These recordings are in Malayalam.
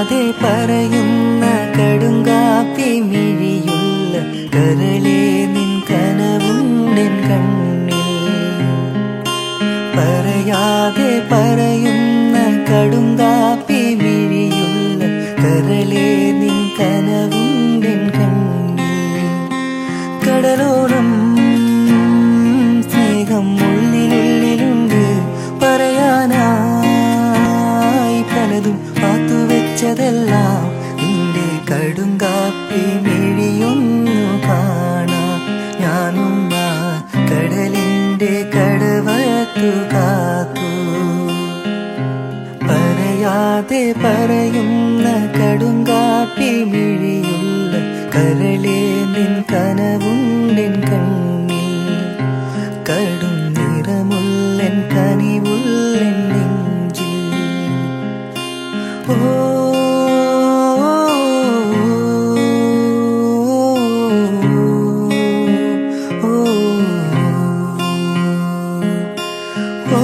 പറയാതെ പറയുന്ന കടുങ്കാപ്പി മിഴിയുള്ള കരളേ നിൻ കനവുണ്ടെൻ കണ്ണിൽ പറയാതെ പറയുന്ന കടുങ്കാപ്പി മിഴിയുള്ള കരളേ നിൻ കനവുണ്ടെൻ കണ്ണിൽ കടലോളം സ്നേഹം ഉള്ളിലുള്ളിലുണ്ട് പറയാനായി പലതും പാത്തുവെച്ചതെല്ലാം നിന്റെ കടുങ്കാപ്പി മിഴിയൊന്നു കാണാം ഞാനും ആ കടലിന്റെ കടവത്തു കാത്തു പറയാതെ പറയുന്ന കടുങ്കാപ്പി മിഴിയുള്ള കരളേ നിൻ കനവുണ്ടെൻ കണ്ണിൽ കടും നിറമുള്ളൻ കനിവുള്ളൻ നെഞ്ചിൽ ഓ ഓ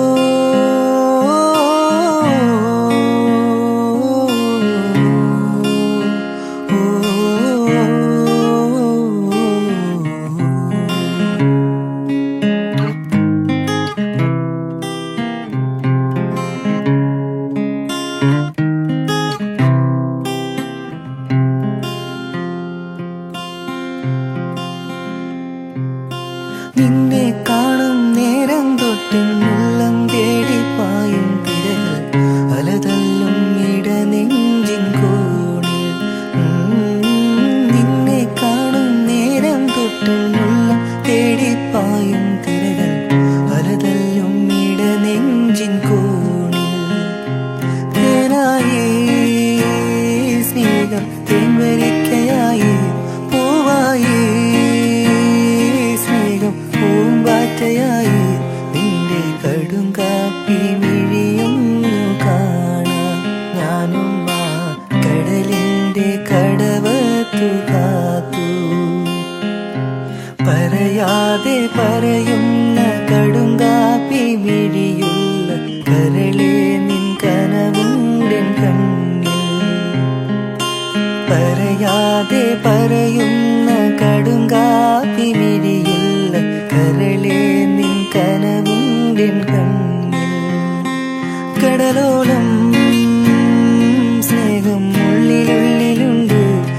നിന്നെ കാണും നേരം തൊട്ട് ഉള്ളം തേടി പായും തിരകൾ അലതല്ലും ഇടനെഞ്ചിൻ കോണിൽ ഉം, നിന്നെ കാണും നേരം തൊട്ട് ഉള്ളം തേടി പായും തിരകൾ അലതല്ലും ഇടനെഞ്ചിൻ കോണിൽ തേനായി സ്നേഹം തേൻവരിക്കയായി പൂവായി സ്നേഹം പൂമ്പാറ്റയായി നിന്റെ കടും കാപ്പി മിഴിയൊന്നു കാണാം ഞാനും ആ കടലിന്റെ കടവത്തു കാത്തു പറയാതെ പറയുന്ന കടുങ്കാപ്പി മിഴിയുള്ള കരളേ നിൻ കനവുണ്ടെൻ കണ്ണിൽ പറയാതെ പറയുന്ന കടുങ്കാപ്പി മിഴിയുള്ള കരളേ നിൻ കനവുണ്ടെൻ കണ്ണിൽ കടലോളം സ്നേഹം ഉള്ളിലുള്ളിലുണ്ട്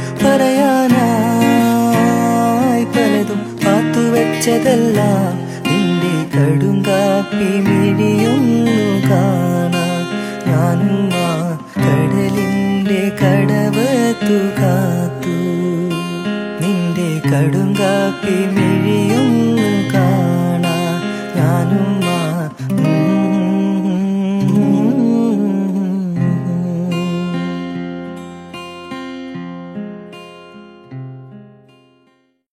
പറയാനായി പലതും പാത്തുവെച്ചതെല്ലാം നിന്റെ കടുങ്കാപ്പി മിഴിയൊന്നു കാണാം ഞാനും ആ കടലിന്റെ കടവത്തു കാത്തു നിന്റെ കടുങ്കാപ്പി മിഴിയൊന്നു കാണാം ഞാനും ആ ഉം